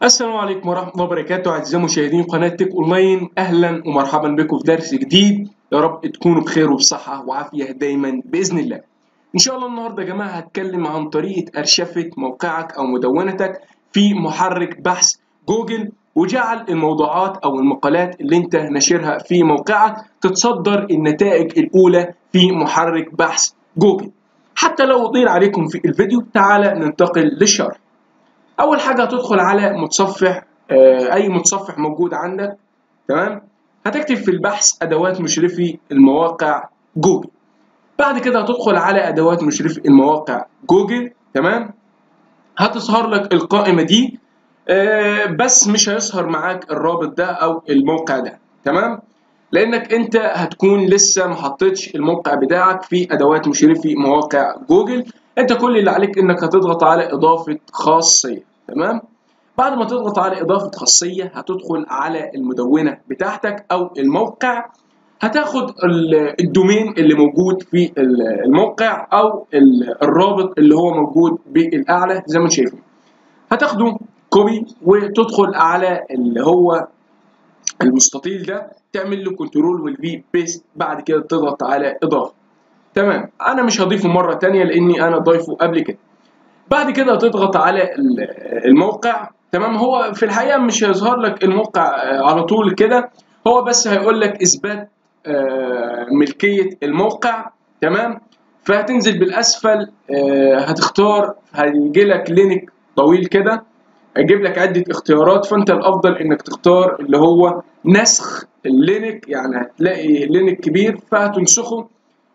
السلام عليكم ورحمة الله وبركاته أعزائي مشاهدين قناة تك أونلاين أهلا ومرحبا بكم في درس جديد يا رب تكونوا بخير وبصحة وعافية دايما بإذن الله إن شاء الله النهاردة يا جماعة هتكلم عن طريقة أرشفة موقعك أو مدونتك في محرك بحث جوجل وجعل الموضوعات أو المقالات اللي أنت ناشرها في موقعك تتصدر النتائج الأولى في محرك بحث جوجل حتى لو أطيل عليكم في الفيديو تعالى ننتقل للشرح اول حاجه هتدخل على متصفح آه، اي متصفح موجود عندك تمام هتكتب في البحث ادوات مشرفي المواقع جوجل بعد كده هتدخل على ادوات مشرفي المواقع جوجل تمام هتظهر لك القائمه دي آه، بس مش هيظهر معاك الرابط ده او الموقع ده تمام لانك انت هتكون لسه ما حطيتش الموقع بتاعك في ادوات مشرفي مواقع جوجل انت كل اللي عليك انك هتضغط على اضافه خاصيه تمام بعد ما تضغط على اضافه خاصيه هتدخل على المدونه بتاعتك او الموقع هتاخد الدومين اللي موجود في الموقع او الرابط اللي هو موجود بالاعلى زي ما انتم شايفين هتاخده كوبي وتدخل على اللي هو المستطيل ده تعمل له كنترول والفي بيست بعد كده تضغط على اضافه تمام انا مش هضيفه مره تانية لاني انا ضايفه قبل كده بعد كده هتضغط على الموقع تمام هو في الحقيقه مش هيظهر لك الموقع على طول كده هو بس هيقول لك اثبات ملكيه الموقع تمام فهتنزل بالاسفل هتختار هيجي لك لينك طويل كده هيجيب لك عده اختيارات فانت الافضل انك تختار اللي هو نسخ اللينك يعني هتلاقي لينك كبير فهتنسخه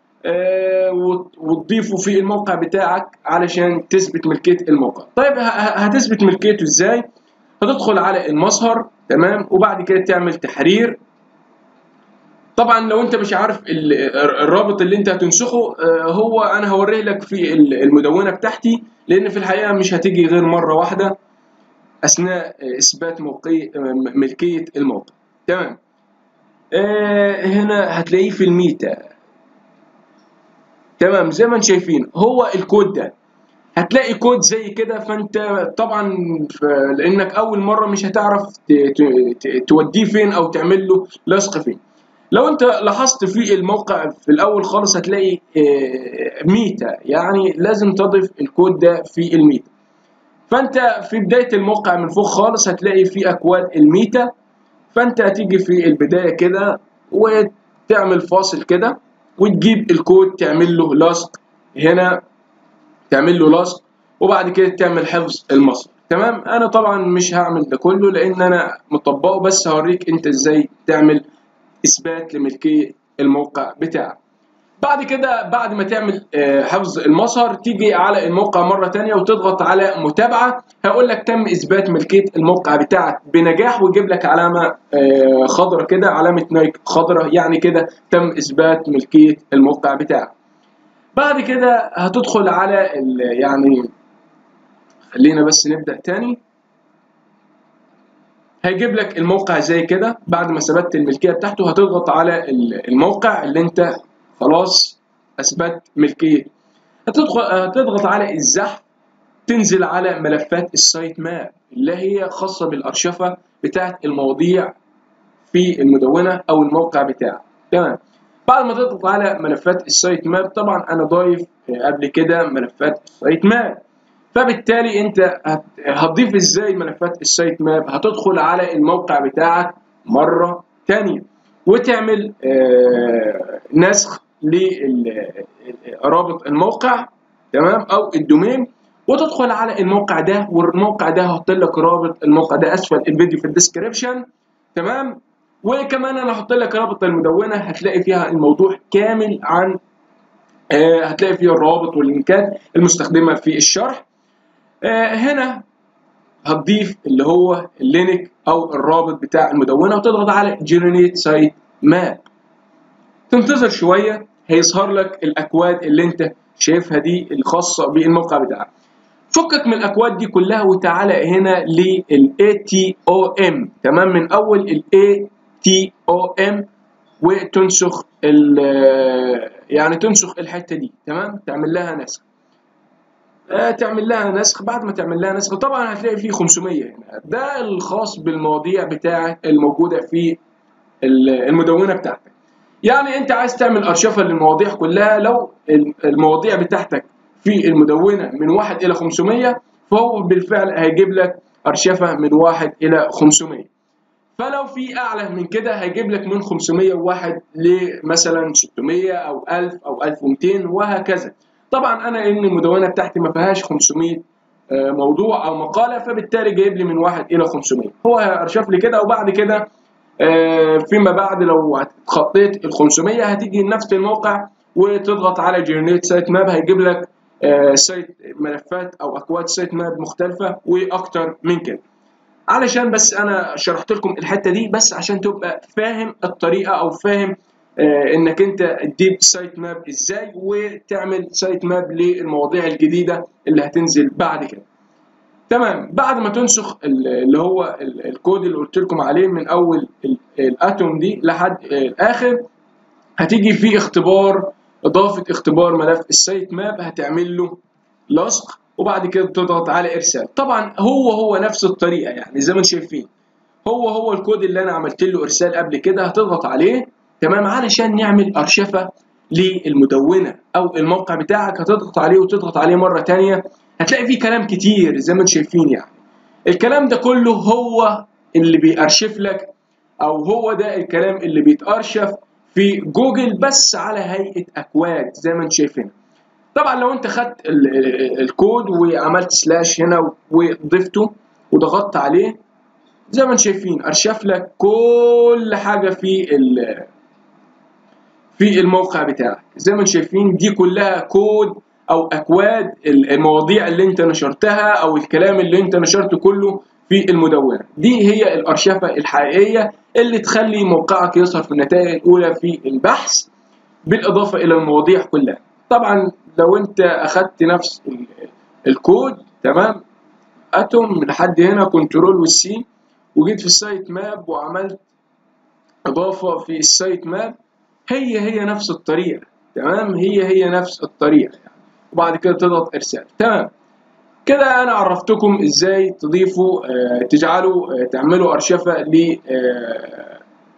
وتضيفه في الموقع بتاعك علشان تثبت ملكيه الموقع طيب هتثبت ملكيته ازاي هتدخل على المظهر تمام وبعد كده تعمل تحرير طبعا لو انت مش عارف الرابط اللي انت هتنسخه هو انا هوريه لك في المدونه بتاعتي لان في الحقيقه مش هتيجي غير مره واحده اثناء اثبات موقعي ملكيه الموقع تمام هنا هتلاقيه في الميتا تمام زي ما انتم شايفين هو الكود ده هتلاقي كود زي كده فانت طبعا لانك اول مره مش هتعرف توديه فين او تعمل له لصق فين لو انت لاحظت في الموقع في الاول خالص هتلاقي ميتا يعني لازم تضيف الكود ده في الميتا فانت في بدايه الموقع من فوق خالص هتلاقي في اكواد الميتا فانت هتيجي في البدايه كده وتعمل فاصل كده وتجيب الكود تعمل له لصق هنا تعمل له لصق وبعد كده تعمل حفظ المصدر تمام انا طبعا مش هعمل ده كله لان انا مطبقه بس هوريك انت ازاي تعمل اثبات لملكيه الموقع بتاعك بعد كده بعد ما تعمل حفظ المظهر تيجي على الموقع مره تانية وتضغط على متابعه هيقول لك تم اثبات ملكيه الموقع بتاعك بنجاح ويجيب لك علامه خضراء كده علامه نايك خضراء يعني كده تم اثبات ملكيه الموقع بتاعك بعد كده هتدخل على يعني خلينا بس نبدا تاني هيجيب لك الموقع زي كده بعد ما ثبتت الملكيه بتاعته هتضغط على الموقع اللي انت خلاص اثبت ملكيه هتدخل هتضغط على الزحف تنزل على ملفات السايت ماب اللي هي خاصه بالارشفه بتاعه المواضيع في المدونه او الموقع بتاعك تمام بعد ما تضغط على ملفات السايت ماب طبعا انا ضايف قبل كده ملفات السايت ماب فبالتالي انت هتضيف ازاي ملفات السايت ماب هتدخل على الموقع بتاعك مره تانية وتعمل نسخ لرابط الموقع تمام او الدومين وتدخل على الموقع ده والموقع ده هحط لك رابط الموقع ده اسفل الفيديو في الديسكربشن تمام وكمان انا هحط لك رابط المدونه هتلاقي فيها الموضوع كامل عن آه هتلاقي فيها الروابط واللينكات المستخدمه في الشرح آه هنا هتضيف اللي هو اللينك او الرابط بتاع المدونه وتضغط على جنريت سايت ماب تنتظر شويه هيظهر لك الاكواد اللي انت شايفها دي الخاصه بالموقع بتاعك فكك من الاكواد دي كلها وتعالى هنا لل ATOM تمام من اول ال ATOM وتنسخ ال يعني تنسخ الحته دي تمام تعمل لها نسخ آه، تعمل لها نسخ بعد ما تعمل لها نسخ طبعا هتلاقي فيه 500 هنا ده الخاص بالمواضيع بتاعه الموجوده في المدونه بتاعتك يعني انت عايز تعمل ارشفه للمواضيع كلها لو المواضيع بتاعتك في المدونه من 1 الى 500 فهو بالفعل هيجيب لك ارشفه من 1 الى 500 فلو في اعلى من كده هيجيب لك من 501 لمثلا 600 او 1000 او 1200 وهكذا طبعا انا ان المدونه بتاعتي ما فيهاش 500 آه، موضوع او مقاله فبالتالي جايب لي من 1 الى 500 هو ارشف لي كده وبعد كده آه، فيما بعد لو خطيت ال 500 هتيجي نفس الموقع وتضغط على جنريت سايت ماب هيجيب لك آه، سايت ملفات او اكواد سايت ماب مختلفه واكتر من كده علشان بس انا شرحت لكم الحته دي بس عشان تبقى فاهم الطريقه او فاهم آه، انك انت تجيب سايت ماب ازاي وتعمل سايت ماب للمواضيع الجديده اللي هتنزل بعد كده تمام بعد ما تنسخ اللي هو الكود اللي قلت لكم عليه من اول الاتوم دي لحد الاخر هتيجي في اختبار اضافه اختبار ملف السايت ماب هتعمل له لصق وبعد كده تضغط على ارسال طبعا هو هو نفس الطريقه يعني زي ما انتم شايفين هو هو الكود اللي انا عملت له ارسال قبل كده هتضغط عليه تمام علشان نعمل ارشفه للمدونه او الموقع بتاعك هتضغط عليه وتضغط عليه مره ثانيه هتلاقي فيه كلام كتير زي ما انتم شايفين يعني الكلام ده كله هو اللي بيأرشف لك او هو ده الكلام اللي بيتأرشف في جوجل بس على هيئة اكواد زي ما انتم شايفين طبعا لو انت خدت الكود وعملت سلاش هنا وضفته وضغطت عليه زي ما انتم شايفين ارشف لك كل حاجه في في الموقع بتاعك زي ما انتم شايفين دي كلها كود او اكواد المواضيع اللي انت نشرتها او الكلام اللي انت نشرته كله في المدونه دي هي الارشفه الحقيقيه اللي تخلي موقعك يظهر في النتائج الاولى في البحث بالاضافه الى المواضيع كلها طبعا لو انت اخدت نفس الكود تمام اتوم لحد هنا كنترول والسي وجيت في السايت ماب وعملت اضافه في السايت ماب هي هي نفس الطريقه تمام هي هي نفس الطريقه يعني. وبعد كده تضغط ارسال تمام كده انا عرفتكم ازاي تضيفوا آه تجعلوا آه تعملوا ارشفه ل آه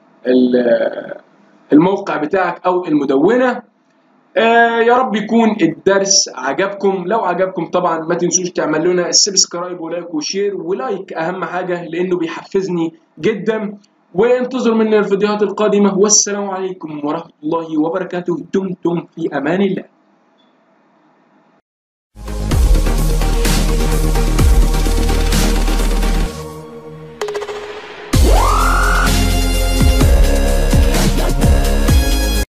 الموقع بتاعك او المدونه آه يا رب يكون الدرس عجبكم لو عجبكم طبعا ما تنسوش تعملوا لنا سبسكرايب ولايك وشير ولايك اهم حاجه لانه بيحفزني جدا وانتظروا مني الفيديوهات القادمه والسلام عليكم ورحمه الله وبركاته دمتم في امان الله